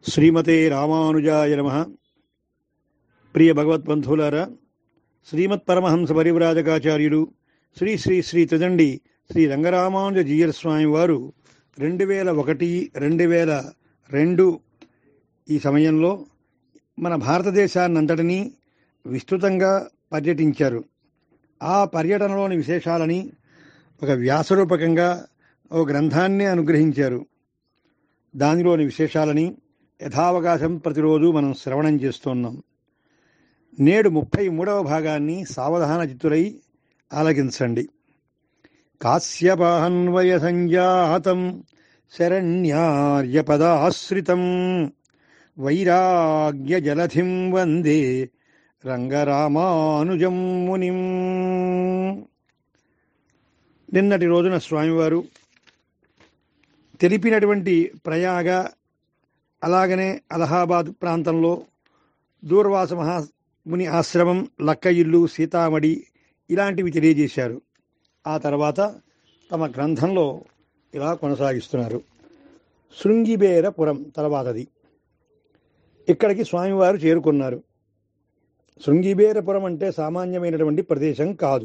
శ్రీమతే రామానుజాయ నమ ప్రియ భగవద్బంధువులారా శ్రీమత్ పరమహంస పరివ్రాజకాచార్యులు శ్రీ శ్రీ శ్రీ త్రిదండి శ్రీ రంగరామానుజ జీయర్ స్వామి వారు రెండు వేల ఒకటి రెండు వేల రెండు ఈ సమయంలో మన భారతదేశాన్నంతటినీ విస్తృతంగా పర్యటించారు ఆ పర్యటనలోని విశేషాలని ఒక వ్యాసరూపకంగా ఒక గ్రంథాన్ని అనుగ్రహించారు దానిలోని విశేషాలని యథావకాశం ప్రతిరోజు మనం శ్రవణం చేస్తున్నాం నేడు ముప్పై మూడవ భాగాన్ని సావధాన చిత్తులై ఆలకించండి కాశ్యపాన్వయ సంజాతం శరణ్యార్యపదాశ్రితం వైరాగ్య జలధిం వందే రంగరామానుజం మునిం నిన్నటి రోజున స్వామివారు తెలిపినటువంటి ప్రయాగ అలాగనే అలహాబాద్ ప్రాంతంలో దూర్వాస మహా ముని ఆశ్రమం లక్క ఇల్లు సీతామడి ఇలాంటివి తెలియజేశారు ఆ తర్వాత తమ గ్రంథంలో ఇలా కొనసాగిస్తున్నారు శృంగిబేరపురం తర్వాతది ఇక్కడికి స్వామివారు చేరుకున్నారు శృంగిబేరపురం అంటే సామాన్యమైనటువంటి ప్రదేశం కాదు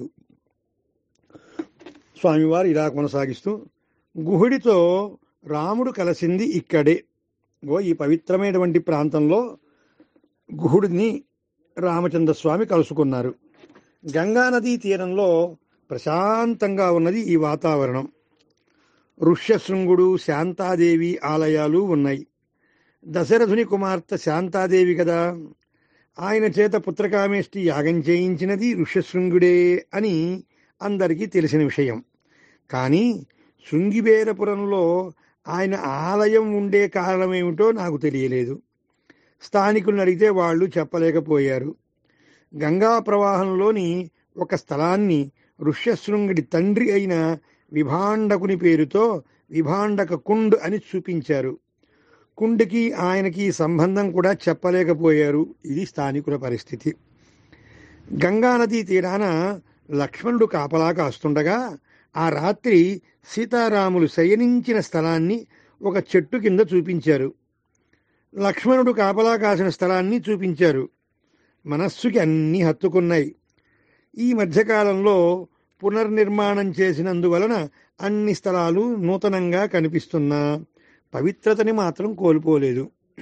స్వామివారు ఇలా కొనసాగిస్తూ గుహుడితో రాముడు కలిసింది ఇక్కడే గో ఈ పవిత్రమైనటువంటి ప్రాంతంలో గుహుడిని రామచంద్ర స్వామి కలుసుకున్నారు గంగా నదీ తీరంలో ప్రశాంతంగా ఉన్నది ఈ వాతావరణం ఋష్యశృంగుడు శాంతాదేవి ఆలయాలు ఉన్నాయి దశరథుని కుమార్తె శాంతాదేవి కదా ఆయన చేత పుత్రకామేష్టి యాగం చేయించినది ఋష్యశృంగుడే అని అందరికీ తెలిసిన విషయం కానీ శృంగిబేరపురంలో ఆయన ఆలయం ఉండే కారణమేమిటో నాకు తెలియలేదు స్థానికులను అడిగితే వాళ్ళు చెప్పలేకపోయారు గంగా ప్రవాహంలోని ఒక స్థలాన్ని ఋష్యశృంగుడి తండ్రి అయిన విభాండకుని పేరుతో విభాండక కుండ్ అని చూపించారు కుండ్కి ఆయనకి సంబంధం కూడా చెప్పలేకపోయారు ఇది స్థానికుల పరిస్థితి గంగానదీ తీరాన లక్ష్మణుడు కాపలా కాస్తుండగా ఆ రాత్రి సీతారాములు శయనించిన స్థలాన్ని ఒక చెట్టు కింద చూపించారు లక్ష్మణుడు కాపలా కాసిన స్థలాన్ని చూపించారు మనస్సుకి అన్నీ హత్తుకున్నాయి ఈ మధ్యకాలంలో పునర్నిర్మాణం చేసినందువలన అన్ని స్థలాలు నూతనంగా కనిపిస్తున్నా పవిత్రతని మాత్రం కోల్పోలేదు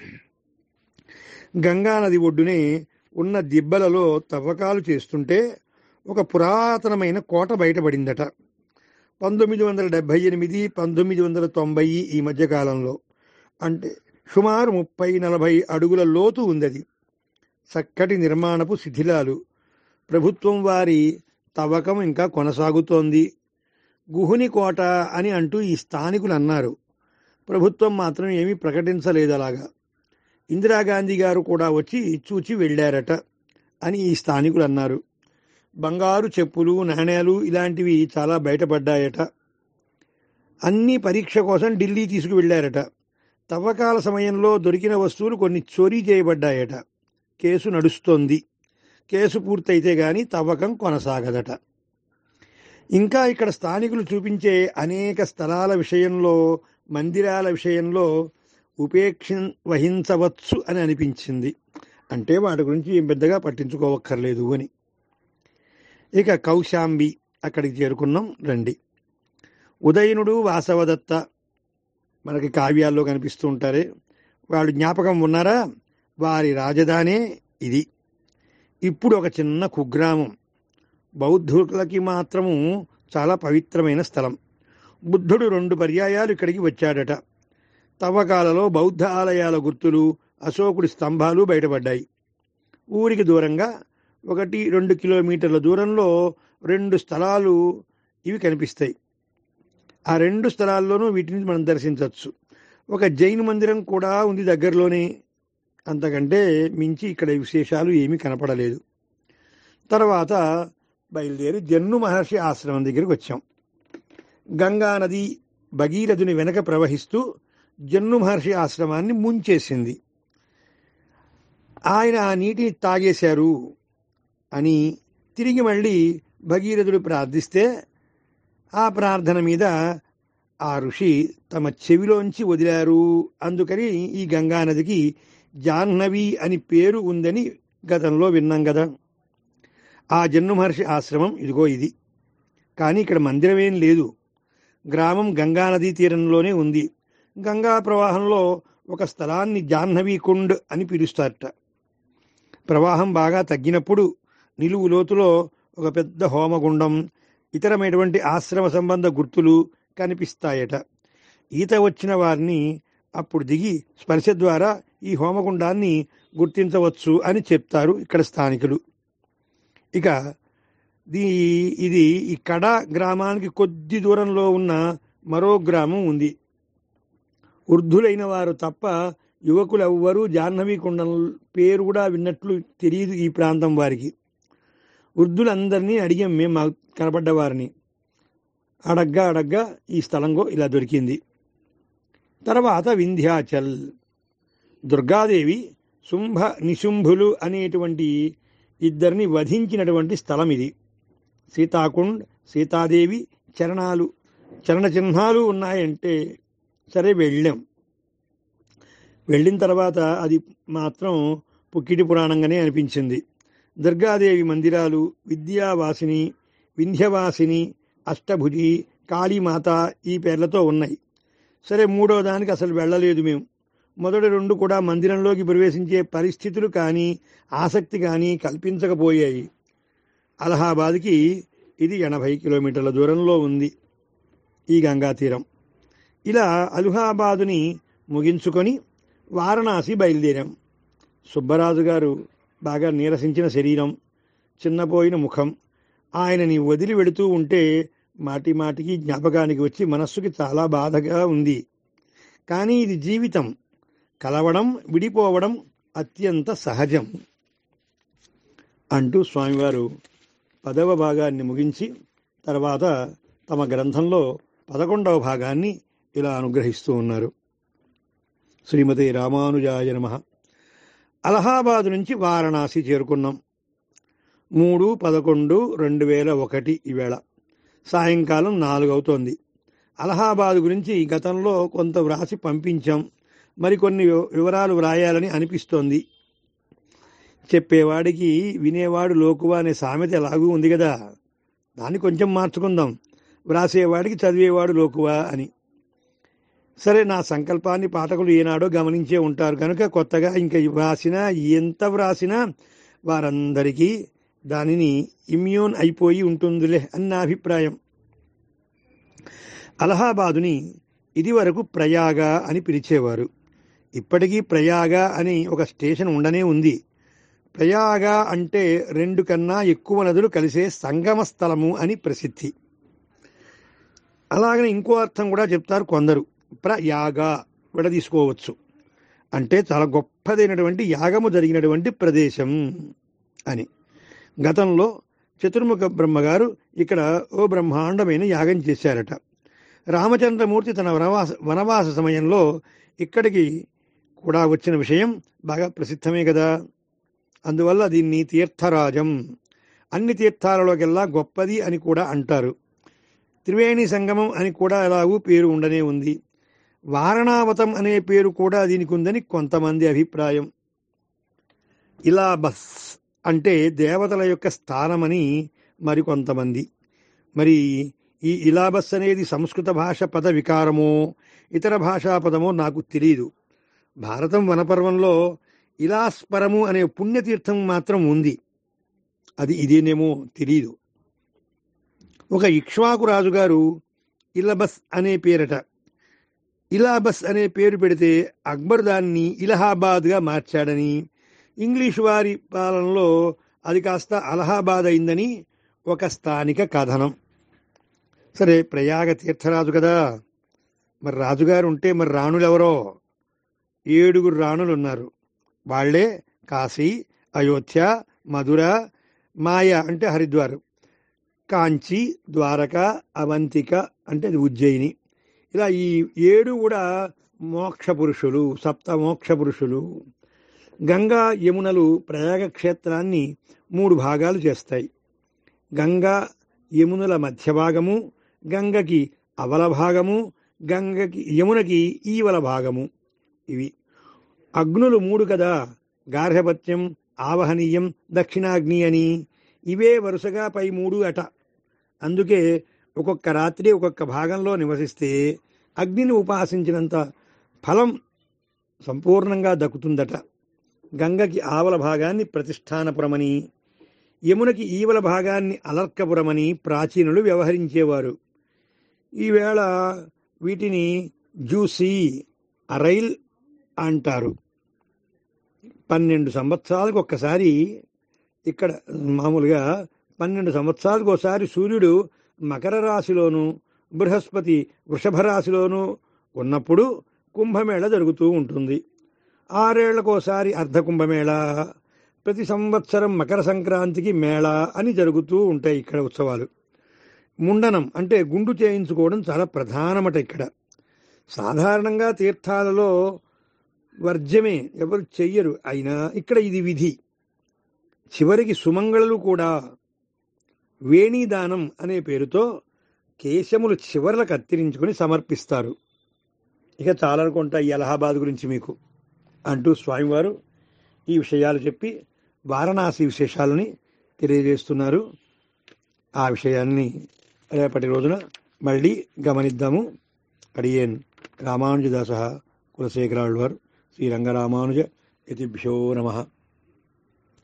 గంగానది ఒడ్డునే ఉన్న దిబ్బలలో తవ్వకాలు చేస్తుంటే ఒక పురాతనమైన కోట బయటపడిందట పంతొమ్మిది వందల డెబ్భై ఎనిమిది పంతొమ్మిది వందల తొంభై ఈ మధ్యకాలంలో అంటే సుమారు ముప్పై నలభై అడుగుల లోతు ఉందది చక్కటి నిర్మాణపు శిథిలాలు ప్రభుత్వం వారి తవ్వకం ఇంకా కొనసాగుతోంది గుహుని కోట అని అంటూ ఈ స్థానికులు అన్నారు ప్రభుత్వం మాత్రం ఏమీ ప్రకటించలేదు అలాగా ఇందిరాగాంధీ గారు కూడా వచ్చి చూచి వెళ్ళారట అని ఈ స్థానికులు అన్నారు బంగారు చెప్పులు నాణేలు ఇలాంటివి చాలా బయటపడ్డాయట అన్ని పరీక్ష కోసం ఢిల్లీ తీసుకువెళ్ళారట తవ్వకాల సమయంలో దొరికిన వస్తువులు కొన్ని చోరీ చేయబడ్డాయట కేసు నడుస్తోంది కేసు పూర్తయితే గాని తవ్వకం కొనసాగదట ఇంకా ఇక్కడ స్థానికులు చూపించే అనేక స్థలాల విషయంలో మందిరాల విషయంలో ఉపేక్ష వహించవచ్చు అని అనిపించింది అంటే వాటి గురించి ఏం పెద్దగా పట్టించుకోవక్కర్లేదు అని ఇక కౌశాంబి అక్కడికి చేరుకున్నాం రండి ఉదయనుడు వాసవదత్త మనకి కావ్యాల్లో కనిపిస్తూ ఉంటారే వాళ్ళు జ్ఞాపకం ఉన్నారా వారి రాజధానే ఇది ఇప్పుడు ఒక చిన్న కుగ్రామం బౌద్ధులకి మాత్రము చాలా పవిత్రమైన స్థలం బుద్ధుడు రెండు పర్యాయాలు ఇక్కడికి వచ్చాడట తవ్వకాలలో బౌద్ధ ఆలయాల గుర్తులు అశోకుడి స్తంభాలు బయటపడ్డాయి ఊరికి దూరంగా ఒకటి రెండు కిలోమీటర్ల దూరంలో రెండు స్థలాలు ఇవి కనిపిస్తాయి ఆ రెండు స్థలాల్లోనూ వీటిని మనం దర్శించవచ్చు ఒక జైన్ మందిరం కూడా ఉంది దగ్గరలోనే అంతకంటే మించి ఇక్కడ విశేషాలు ఏమీ కనపడలేదు తర్వాత బయలుదేరి జన్ను మహర్షి ఆశ్రమం దగ్గరికి వచ్చాం గంగా నది భగీరథుని వెనక ప్రవహిస్తూ జన్ను మహర్షి ఆశ్రమాన్ని ముంచేసింది ఆయన ఆ నీటిని తాగేశారు అని తిరిగి మళ్ళీ భగీరథుడు ప్రార్థిస్తే ఆ ప్రార్థన మీద ఆ ఋషి తమ చెవిలోంచి వదిలారు అందుకని ఈ గంగా నదికి జాహ్నవి అని పేరు ఉందని గతంలో విన్నాం కదా ఆ జన్ను మహర్షి ఆశ్రమం ఇదిగో ఇది కానీ ఇక్కడ మందిరం ఏం లేదు గ్రామం గంగా నదీ తీరంలోనే ఉంది గంగా ప్రవాహంలో ఒక స్థలాన్ని జాహ్నవి కుండ్ అని పిలుస్తారట ప్రవాహం బాగా తగ్గినప్పుడు నిలువు లోతులో ఒక పెద్ద హోమగుండం ఇతరమైనటువంటి ఆశ్రమ సంబంధ గుర్తులు కనిపిస్తాయట ఈత వచ్చిన వారిని అప్పుడు దిగి స్పర్శ ద్వారా ఈ హోమగుండాన్ని గుర్తించవచ్చు అని చెప్తారు ఇక్కడ స్థానికులు ఇక దీ ఇది ఈ కడ గ్రామానికి కొద్ది దూరంలో ఉన్న మరో గ్రామం ఉంది వృద్ధులైన వారు తప్ప యువకులు ఎవ్వరూ జాహ్నవి కుండం పేరు కూడా విన్నట్లు తెలియదు ఈ ప్రాంతం వారికి వృద్ధులందరినీ అడిగాం మేము మాకు కనపడ్డ వారిని అడగ్గా అడగ్గా ఈ స్థలంలో ఇలా దొరికింది తర్వాత వింధ్యాచల్ దుర్గాదేవి శుంభ నిశుంభులు అనేటువంటి ఇద్దరిని వధించినటువంటి స్థలం ఇది సీతాకుండ్ సీతాదేవి చరణాలు చరణ చిహ్నాలు ఉన్నాయంటే సరే వెళ్ళాం వెళ్ళిన తర్వాత అది మాత్రం పుక్కిటి పురాణంగానే అనిపించింది దుర్గాదేవి మందిరాలు విద్యావాసిని వింధ్యవాసిని అష్టభుజి కాళీమాత ఈ పేర్లతో ఉన్నాయి సరే మూడో దానికి అసలు వెళ్ళలేదు మేము మొదటి రెండు కూడా మందిరంలోకి ప్రవేశించే పరిస్థితులు కానీ ఆసక్తి కానీ కల్పించకపోయాయి అలహాబాద్కి ఇది ఎనభై కిలోమీటర్ల దూరంలో ఉంది ఈ గంగా తీరం ఇలా అలహాబాదుని ముగించుకొని వారణాసి బయలుదేరాం సుబ్బరాజు గారు బాగా నీరసించిన శరీరం చిన్నపోయిన ముఖం ఆయనని వదిలి వెడుతూ ఉంటే మాటి మాటికి జ్ఞాపకానికి వచ్చి మనస్సుకి చాలా బాధగా ఉంది కానీ ఇది జీవితం కలవడం విడిపోవడం అత్యంత సహజం అంటూ స్వామివారు పదవ భాగాన్ని ముగించి తర్వాత తమ గ్రంథంలో పదకొండవ భాగాన్ని ఇలా అనుగ్రహిస్తూ ఉన్నారు శ్రీమతి రామానుజాయ నమ అలహాబాద్ నుంచి వారణాసి చేరుకున్నాం మూడు పదకొండు రెండు వేల ఒకటి ఈవేళ సాయంకాలం నాలుగు అవుతోంది అలహాబాద్ గురించి గతంలో కొంత వ్రాసి పంపించాం మరికొన్ని వివ- వివరాలు వ్రాయాలని అనిపిస్తోంది చెప్పేవాడికి వినేవాడు లోకువా అనే సామెత ఎలాగూ ఉంది కదా దాన్ని కొంచెం మార్చుకుందాం వ్రాసేవాడికి చదివేవాడు లోకువా అని సరే నా సంకల్పాన్ని పాఠకులు ఏనాడో గమనించే ఉంటారు కనుక కొత్తగా ఇంకా వ్రాసినా ఎంత వ్రాసినా వారందరికీ దానిని ఇమ్యూన్ అయిపోయి ఉంటుందిలే అని నా అభిప్రాయం అలహాబాదుని ఇదివరకు ప్రయాగ అని పిలిచేవారు ఇప్పటికీ ప్రయాగ అని ఒక స్టేషన్ ఉండనే ఉంది ప్రయాగ అంటే రెండు కన్నా ఎక్కువ నదులు కలిసే సంగమ స్థలము అని ప్రసిద్ధి అలాగనే ఇంకో అర్థం కూడా చెప్తారు కొందరు ప్రయాగ విడదీసుకోవచ్చు అంటే చాలా గొప్పదైనటువంటి యాగము జరిగినటువంటి ప్రదేశం అని గతంలో చతుర్ముఖ బ్రహ్మగారు ఇక్కడ ఓ బ్రహ్మాండమైన యాగం చేశారట రామచంద్రమూర్తి తన వనవాస వనవాస సమయంలో ఇక్కడికి కూడా వచ్చిన విషయం బాగా ప్రసిద్ధమే కదా అందువల్ల దీన్ని తీర్థరాజం అన్ని తీర్థాలలోకెల్లా గొప్పది అని కూడా అంటారు త్రివేణి సంగమం అని కూడా ఎలాగూ పేరు ఉండనే ఉంది వారణావతం అనే పేరు కూడా దీనికి ఉందని కొంతమంది అభిప్రాయం ఇలా బస్ అంటే దేవతల యొక్క స్థానమని మరికొంతమంది మరి ఈ ఇలాబస్ అనేది సంస్కృత భాష పద వికారమో ఇతర భాషా పదమో నాకు తెలియదు భారతం వనపర్వంలో ఇలాస్పరము అనే పుణ్యతీర్థం మాత్రం ఉంది అది ఇదేనేమో తెలియదు ఒక ఇక్ష్వాకు రాజుగారు ఇలబస్ అనే పేరట ఇలాబస్ అనే పేరు పెడితే అక్బర్ దాన్ని ఇలహాబాద్గా మార్చాడని ఇంగ్లీష్ వారి పాలనలో అది కాస్త అలహాబాద్ అయిందని ఒక స్థానిక కథనం సరే ప్రయాగ తీర్థరాజు కదా మరి రాజుగారు ఉంటే మరి రాణులు ఎవరో ఏడుగురు రాణులు ఉన్నారు వాళ్లే కాశీ అయోధ్య మధుర మాయ అంటే హరిద్వార్ కాంచి ద్వారక అవంతిక అంటే అది ఉజ్జయిని ఇలా ఈ ఏడు కూడా మోక్ష పురుషులు సప్త మోక్ష పురుషులు గంగా యమునలు ప్రయాగ క్షేత్రాన్ని మూడు భాగాలు చేస్తాయి గంగా యమునుల మధ్య భాగము గంగకి అవల భాగము గంగకి యమునకి ఈవల భాగము ఇవి అగ్నులు మూడు కదా గార్హపత్యం ఆవహనీయం దక్షిణాగ్ని అని ఇవే వరుసగా పై మూడు అట అందుకే ఒక్కొక్క రాత్రి ఒక్కొక్క భాగంలో నివసిస్తే అగ్నిని ఉపాసించినంత ఫలం సంపూర్ణంగా దక్కుతుందట గంగకి ఆవల భాగాన్ని ప్రతిష్టానపురమని యమునకి ఈవల భాగాన్ని అలర్కపురమని ప్రాచీనులు వ్యవహరించేవారు ఈవేళ వీటిని జ్యూసీ అరైల్ అంటారు పన్నెండు సంవత్సరాలకు ఒక్కసారి ఇక్కడ మామూలుగా పన్నెండు సంవత్సరాలకు ఒకసారి సూర్యుడు మకర రాశిలోను బృహస్పతి వృషభ రాశిలోను ఉన్నప్పుడు కుంభమేళ జరుగుతూ ఉంటుంది ఆరేళ్లకోసారి అర్ధ కుంభమేళ ప్రతి సంవత్సరం మకర సంక్రాంతికి మేళ అని జరుగుతూ ఉంటాయి ఇక్కడ ఉత్సవాలు ముండనం అంటే గుండు చేయించుకోవడం చాలా ప్రధానమట ఇక్కడ సాధారణంగా తీర్థాలలో వర్జ్యమే ఎవరు చెయ్యరు అయినా ఇక్కడ ఇది విధి చివరికి సుమంగళులు కూడా వేణీదానం అనే పేరుతో కేశములు చివర్ల కత్తిరించుకొని సమర్పిస్తారు ఇక చాలా అనుకుంటా ఈ అలహాబాద్ గురించి మీకు అంటూ స్వామివారు ఈ విషయాలు చెప్పి వారణాసి విశేషాలని తెలియజేస్తున్నారు ఆ విషయాన్ని రేపటి రోజున మళ్ళీ గమనిద్దాము అడియేన్ రామానుజదాస కులశేఖరాళ్వారు శ్రీరంగరామానుజ యతిభ్యో నమ